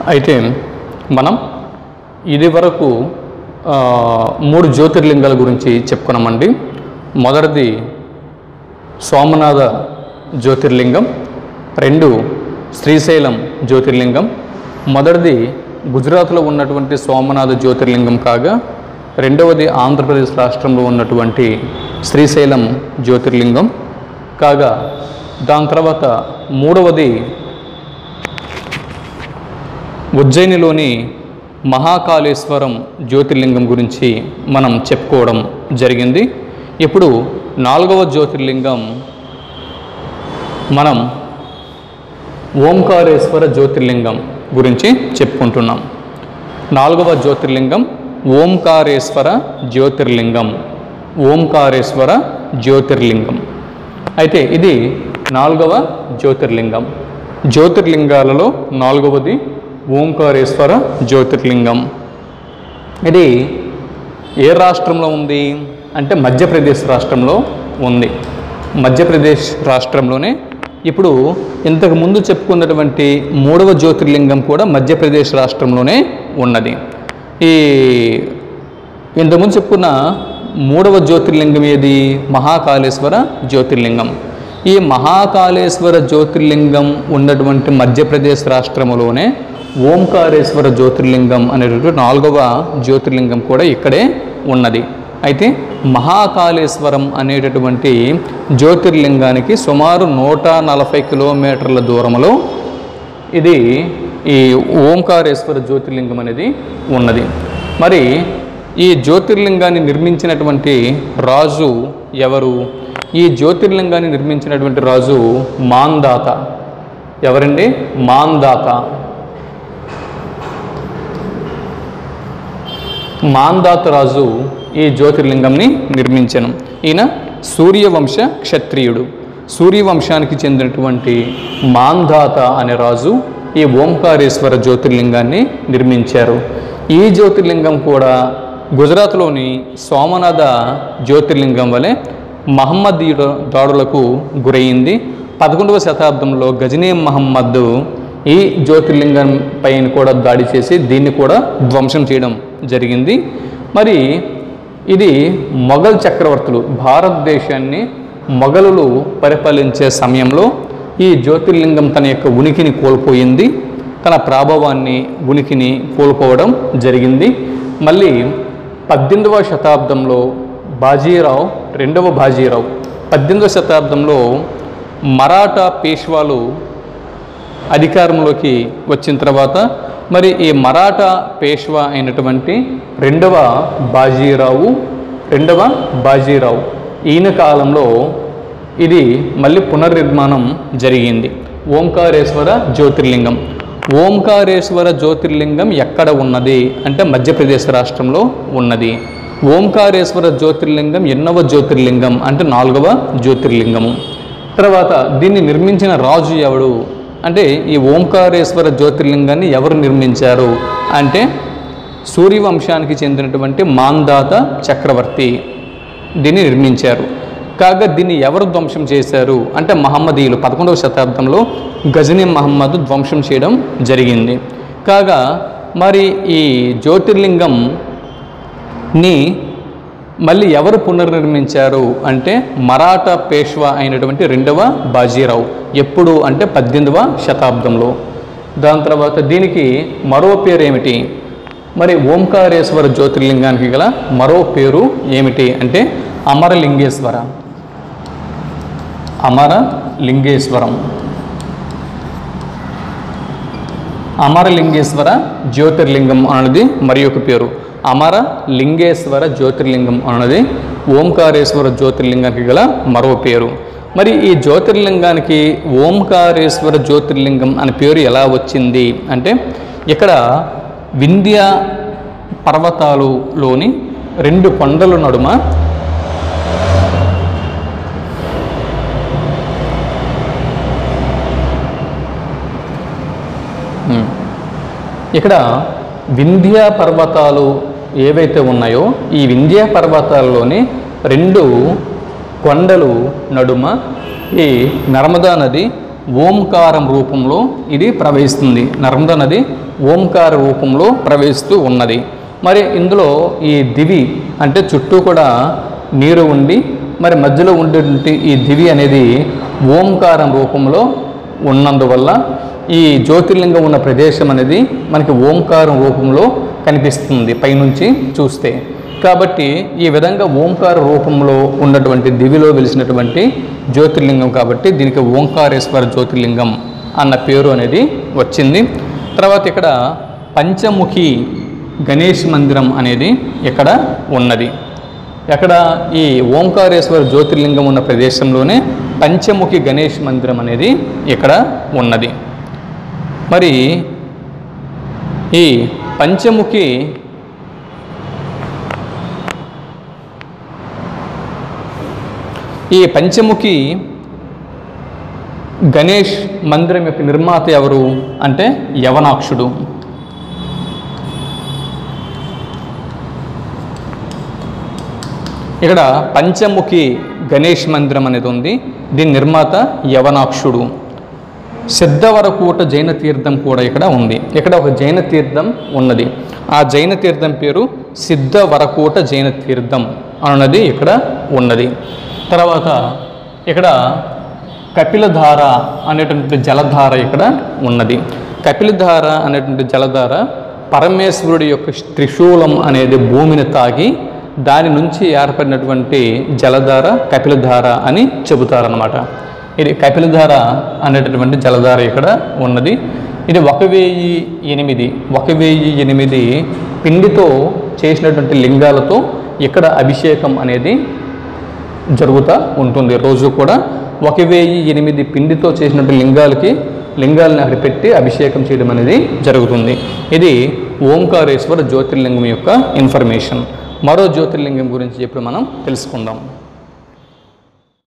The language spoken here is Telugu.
అయితే మనం ఇది వరకు ఆ, మూడు జ్యోతిర్లింగాల గురించి చెప్పుకున్నామండి మొదటిది సోమనాథ జ్యోతిర్లింగం రెండు శ్రీశైలం జ్యోతిర్లింగం మొదటిది గుజరాత్లో ఉన్నటువంటి సోమనాథ జ్యోతిర్లింగం కాగా రెండవది ఆంధ్రప్రదేశ్ రాష్ట్రంలో ఉన్నటువంటి శ్రీశైలం జ్యోతిర్లింగం కాగా దాని తర్వాత మూడవది ఉజ్జయినిలోని మహాకాళేశ్వరం జ్యోతిర్లింగం గురించి మనం చెప్పుకోవడం జరిగింది ఇప్పుడు నాలుగవ జ్యోతిర్లింగం మనం ఓంకారేశ్వర జ్యోతిర్లింగం గురించి చెప్పుకుంటున్నాం నాలుగవ జ్యోతిర్లింగం ఓంకారేశ్వర జ్యోతిర్లింగం ఓంకారేశ్వర జ్యోతిర్లింగం అయితే ఇది నాలుగవ జ్యోతిర్లింగం జ్యోతిర్లింగాలలో నాలుగవది ఓంకారేశ్వర జ్యోతిర్లింగం ఇది ఏ రాష్ట్రంలో ఉంది అంటే మధ్యప్రదేశ్ రాష్ట్రంలో ఉంది మధ్యప్రదేశ్ రాష్ట్రంలోనే ఇప్పుడు ఇంతకు ముందు చెప్పుకున్నటువంటి మూడవ జ్యోతిర్లింగం కూడా మధ్యప్రదేశ్ రాష్ట్రంలోనే ఉన్నది ఈ ఇంతకుముందు చెప్పుకున్న మూడవ జ్యోతిర్లింగం ఏది మహాకాళేశ్వర జ్యోతిర్లింగం ఈ మహాకాళేశ్వర జ్యోతిర్లింగం ఉన్నటువంటి మధ్యప్రదేశ్ రాష్ట్రములోనే ఓంకారేశ్వర జ్యోతిర్లింగం అనేటువంటి నాలుగవ జ్యోతిర్లింగం కూడా ఇక్కడే ఉన్నది అయితే మహాకాళేశ్వరం అనేటటువంటి జ్యోతిర్లింగానికి సుమారు నూట నలభై కిలోమీటర్ల దూరంలో ఇది ఈ ఓంకారేశ్వర జ్యోతిర్లింగం అనేది ఉన్నది మరి ఈ జ్యోతిర్లింగాన్ని నిర్మించినటువంటి రాజు ఎవరు ఈ జ్యోతిర్లింగాన్ని నిర్మించినటువంటి రాజు మాందాత ఎవరండి మాందాత మాందాత రాజు ఈ జ్యోతిర్లింగంని నిర్మించను ఈయన సూర్యవంశ క్షత్రియుడు సూర్యవంశానికి చెందినటువంటి మాందాత అనే రాజు ఈ ఓంకారేశ్వర జ్యోతిర్లింగాన్ని నిర్మించారు ఈ జ్యోతిర్లింగం కూడా గుజరాత్లోని సోమనాథ జ్యోతిర్లింగం వలె మహమ్మదీయుల దాడులకు గురయింది పదకొండవ శతాబ్దంలో గజనీ మహమ్మద్ ఈ జ్యోతిర్లింగం పైన కూడా దాడి చేసి దీన్ని కూడా ధ్వంసం చేయడం జరిగింది మరి ఇది మొఘల్ చక్రవర్తులు భారతదేశాన్ని మొఘలులు పరిపాలించే సమయంలో ఈ జ్యోతిర్లింగం తన యొక్క ఉనికిని కోల్పోయింది తన ప్రాభవాన్ని ఉనికిని కోల్పోవడం జరిగింది మళ్ళీ పద్దెనిమిదవ శతాబ్దంలో బాజీరావు రెండవ బాజీరావు పద్దెనిమిదవ శతాబ్దంలో మరాఠా పేష్వాలు అధికారంలోకి వచ్చిన తర్వాత మరి ఈ మరాఠా పేష్వా అయినటువంటి రెండవ బాజీరావు రెండవ బాజీరావు ఈయన కాలంలో ఇది మళ్ళీ పునర్నిర్మాణం జరిగింది ఓంకారేశ్వర జ్యోతిర్లింగం ఓంకారేశ్వర జ్యోతిర్లింగం ఎక్కడ ఉన్నది అంటే మధ్యప్రదేశ్ రాష్ట్రంలో ఉన్నది ఓంకారేశ్వర జ్యోతిర్లింగం ఎన్నవ జ్యోతిర్లింగం అంటే నాలుగవ జ్యోతిర్లింగము తర్వాత దీన్ని నిర్మించిన రాజు ఎవడు అంటే ఈ ఓంకారేశ్వర జ్యోతిర్లింగాన్ని ఎవరు నిర్మించారు అంటే సూర్యవంశానికి చెందినటువంటి మాందాత చక్రవర్తి దీన్ని నిర్మించారు కాగా దీన్ని ఎవరు ధ్వంసం చేశారు అంటే మహమ్మదీయులు పదకొండవ శతాబ్దంలో గజనీ మహమ్మద్ ధ్వంసం చేయడం జరిగింది కాగా మరి ఈ జ్యోతిర్లింగం ని మళ్ళీ ఎవరు పునర్నిర్మించారు అంటే మరాఠా పేష్వా అయినటువంటి రెండవ బాజీరావు ఎప్పుడు అంటే పద్దెనిమిదవ శతాబ్దంలో దాని తర్వాత దీనికి మరో పేరు ఏమిటి మరి ఓంకారేశ్వర జ్యోతిర్లింగానికి గల మరో పేరు ఏమిటి అంటే అమరలింగేశ్వర అమరలింగేశ్వరం అమరలింగేశ్వర జ్యోతిర్లింగం అన్నది మరి ఒక పేరు అమర లింగేశ్వర జ్యోతిర్లింగం అన్నది ఓంకారేశ్వర జ్యోతిర్లింగానికి గల మరో పేరు మరి ఈ జ్యోతిర్లింగానికి ఓంకారేశ్వర జ్యోతిర్లింగం అనే పేరు ఎలా వచ్చింది అంటే ఇక్కడ వింధ్య పర్వతాలులోని రెండు కొండల నడుమ ఉమ్. ఇక్కడ వింధ్య పర్వతాలు ఏవైతే ఉన్నాయో ఈ వింధ్య పర్వతాల్లోని రెండు కొండలు నడుమ ఈ నర్మదా నది ఓంకారం రూపంలో ఇది ప్రవహిస్తుంది నర్మదా నది ఓంకార రూపంలో ప్రవహిస్తూ ఉన్నది మరి ఇందులో ఈ దివి అంటే చుట్టూ కూడా నీరు ఉండి మరి మధ్యలో ఉండేటువంటి ఈ దివి అనేది ఓంకారం రూపంలో ఉన్నందువల్ల ఈ జ్యోతిర్లింగం ఉన్న ప్రదేశం అనేది మనకి ఓంకారం రూపంలో కనిపిస్తుంది పైనుంచి చూస్తే కాబట్టి ఈ విధంగా ఓంకార రూపంలో ఉన్నటువంటి దివిలో వెలిసినటువంటి జ్యోతిర్లింగం కాబట్టి దీనికి ఓంకారేశ్వర జ్యోతిర్లింగం అన్న పేరు అనేది వచ్చింది తర్వాత ఇక్కడ పంచముఖి గణేష్ మందిరం అనేది ఇక్కడ ఉన్నది ఎక్కడ ఈ ఓంకారేశ్వర జ్యోతిర్లింగం ఉన్న ప్రదేశంలోనే పంచముఖి గణేష్ మందిరం అనేది ఇక్కడ ఉన్నది మరి ఈ పంచముఖి ఈ పంచముఖి గణేష్ మందిరం యొక్క నిర్మాత ఎవరు అంటే యవనాక్షుడు ఇక్కడ పంచముఖి గణేష్ మందిరం అనేది ఉంది దీని నిర్మాత యవనాక్షుడు సిద్ధవరకూట జైన తీర్థం కూడా ఇక్కడ ఉంది ఇక్కడ ఒక జైన తీర్థం ఉన్నది ఆ జైన తీర్థం పేరు సిద్ధవరకూట జైన తీర్థం అన్నది ఇక్కడ ఉన్నది తర్వాత ఇక్కడ కపిలధార అనేటువంటి జలధార ఇక్కడ ఉన్నది కపిలధార అనేటువంటి జలధార పరమేశ్వరుడి యొక్క త్రిశూలం అనేది భూమిని తాగి దాని నుంచి ఏర్పడినటువంటి జలధార కపిలధార అని చెబుతారనమాట ఇది కపిలధార అనేటటువంటి జలధార ఇక్కడ ఉన్నది ఇది ఒక వెయ్యి ఎనిమిది ఒక వెయ్యి ఎనిమిది పిండితో చేసినటువంటి లింగాలతో ఇక్కడ అభిషేకం అనేది జరుగుతూ ఉంటుంది రోజు కూడా ఒక వెయ్యి ఎనిమిది పిండితో చేసినటువంటి లింగాలకి లింగాలను అక్కడ పెట్టి అభిషేకం చేయడం అనేది జరుగుతుంది ఇది ఓంకారేశ్వర జ్యోతిర్లింగం యొక్క ఇన్ఫర్మేషన్ మరో జ్యోతిర్లింగం గురించి ఇప్పుడు మనం తెలుసుకుందాం